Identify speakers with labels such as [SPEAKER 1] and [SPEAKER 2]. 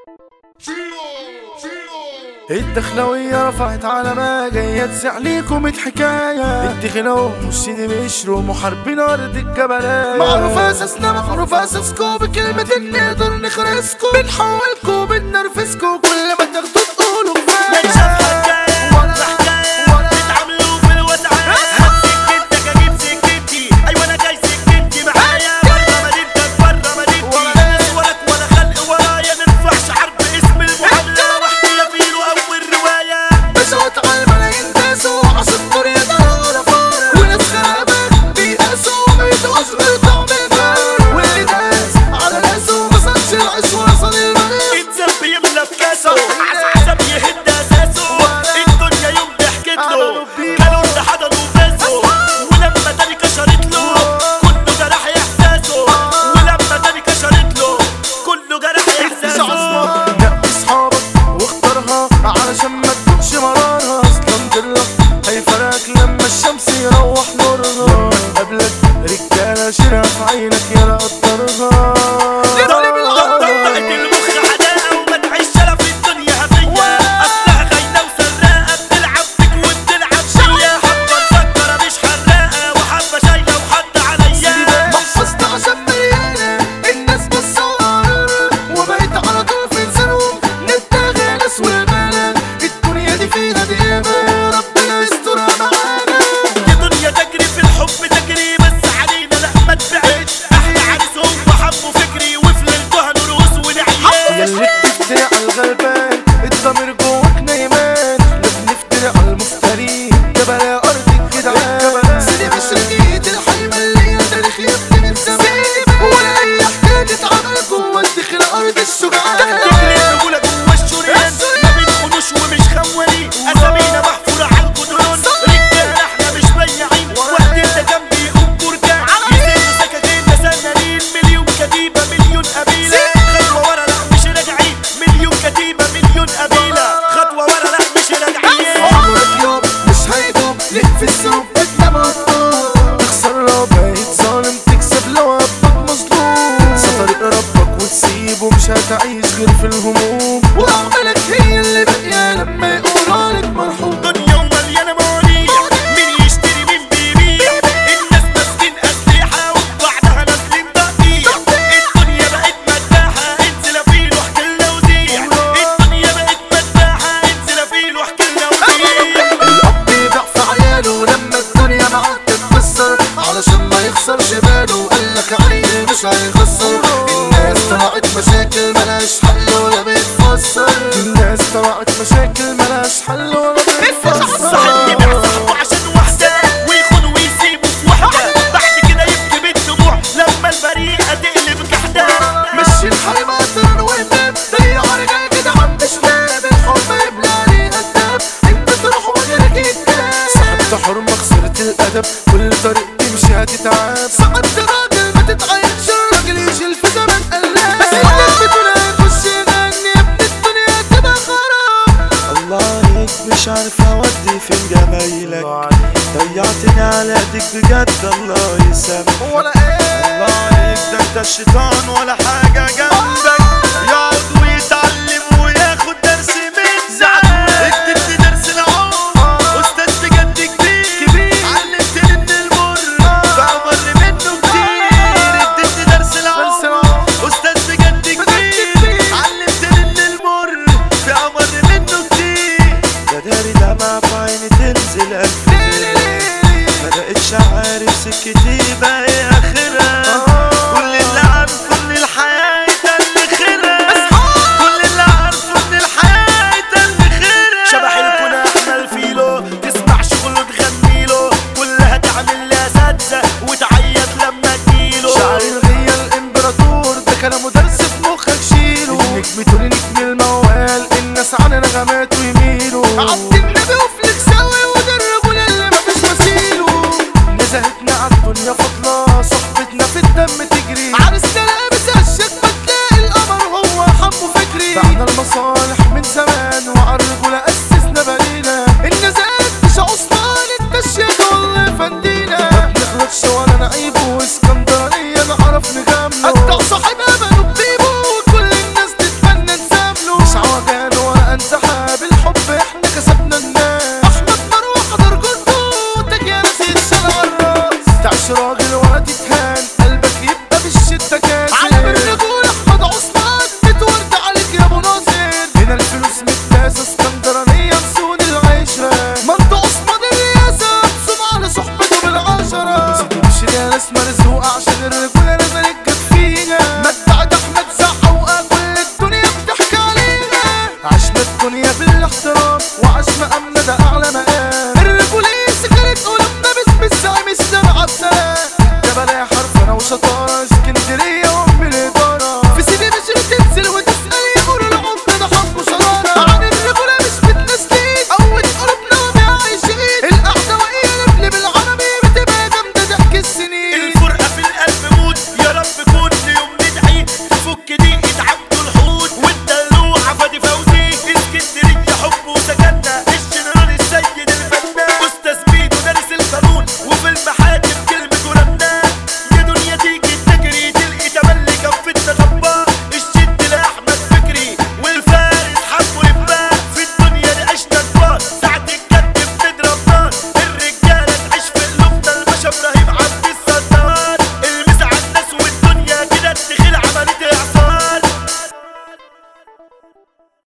[SPEAKER 1] الدخلوية رفعت علامة جاية تسع ليكم حكاية الدخلو وسيدي بيشروا محاربين أرض الجبلات معروف أساسنا معروف أساسكو بكلمة نقدر نخرسكو بنحولكو بنرفسكو كل ما تاخدوا تقولوا
[SPEAKER 2] من
[SPEAKER 1] كفاية
[SPEAKER 2] شاف حكاية ولا حكاية تتعاملوا في الوسعات هات سكتك اجيب سكتي ايوه انا جاي سكتي معايا بره مدينتك بره مدينتي ناس ولك ولا خلق ورايا نرفعش حرب اسم المحاملة واحكي فيلو اول رواية
[SPEAKER 1] بشوت على الملايين داسوا عصر الدنيا دار فار وناس غابت بيقاسوا بيدوس غلطوا بالبار واللي داس على ناسه ما صارش العيش وصل المريض
[SPEAKER 2] اتزب يملى في كاسه عزب يهد اساسه الدنيا يوم ضحكت له كانوا اللي حضنوا باسه ولما تاني كشرت له كله جرح احساسه ولما تاني كشرت له كله جرح احساسه
[SPEAKER 1] نقي صحابك واختارها علشان ما تكونش مرارها اصلا ضلك هيفرقك لما الشمس يروح نورها لما تقابلك رجاله شيلها في عينك يا قدرها
[SPEAKER 2] ضغطت المخ عداء وما تعيش في الدنيا هفية أصلها خاينة وسراقة بتلعب فيك وبتلعب فيا حبة مسكرة مش حراقة وحبة شايلة وحد عليا
[SPEAKER 1] محفظت عشان مليانة الناس بتصور وبقيت على طول في لسانهم نتاغي ناس والبلد الدنيا دي فيها ديابة ربنا يسترها معانا
[SPEAKER 2] يا دنيا تجري في الحب تجري بس علينا لا ما تبعدش احلى عريس هو حبه فكري وفي ليلته هنرقص ونعيش
[SPEAKER 1] ياللي بتفتري على الغلبان الضمير جواك نايمان لا بنفتري على المفتري جبل يا ارض الجدعان سيدي مشرقية الحلم اللي هي تاريخ يا ابني من زمان ولا اي حكايه تتعمل جوه الدخل ارض الشجعان
[SPEAKER 2] تجري الرجولة جوا الشريان ما بنخونوش ومش خوانين اسامينا محفورة على الجدران رجالة احنا مش بياعين وقت انت جنبي يقوم بركان يسيبوا سكاكين سنانين مليون كتيبة مليون قبيلة خطوة ورا لا مش راجعين مليون كتيبة مليون قبيلة خطوة ورا لا مش راجعين
[SPEAKER 1] عمرك يوم مش هيدوم ليك في السوق بتنام تخسر لو بقيت ظالم تكسب لو ربك مظلوم سطريق ربك وتسيبه مش هتعيش غير في الهموم واعمالك هي اللي باقيه لما يقولوا لك مرحوم
[SPEAKER 2] دنيا ومليانة مواضيع مين يشتري مين بيبيع الناس ماسكين أسلحة وبعدها نازلين تقطيع الدنيا بقت مداحة انزل افيل واحكي لنا وزيع الدنيا بقت مداحة انزل افيل واحكي لنا وزيع
[SPEAKER 1] الاب يبيع في عياله لما الدنيا معاه تتكسر علشان ما يخسرش باله قالك عيل مش هيخسر الناس طلعت مشاكل ملهاش حل ولا بتفسر الناس طلعت مشاكل ملهاش حل ولا
[SPEAKER 2] صاحب يبيع
[SPEAKER 1] بتفسر
[SPEAKER 2] صاحبه عشان واحدة ويخون ويسيبه في وحدة بعد كده يبكي بالدموع لما البريئة تقلب كحدة
[SPEAKER 1] مشي الحريم عطران وهداب ضيع رجع كده عم شباب الحب يبلى عليها الداب انت تروح وغيرك يتداب صاحبت حرمة خسرت الادب كل طريق تمشي هتتعب صعدت راجل ما تتعينش الراجل يشيل في زمن قلاب بس الناس بتقول هيخش يغني يا ابن الدنيا تبقى خراب
[SPEAKER 3] الله عليك مش عارف اودي فين جمايلك ضيعتني على ايدك بجد الله يسامحك
[SPEAKER 1] ولا ايه
[SPEAKER 3] الله عليك ده انت الشيطان ولا حاجة جنبك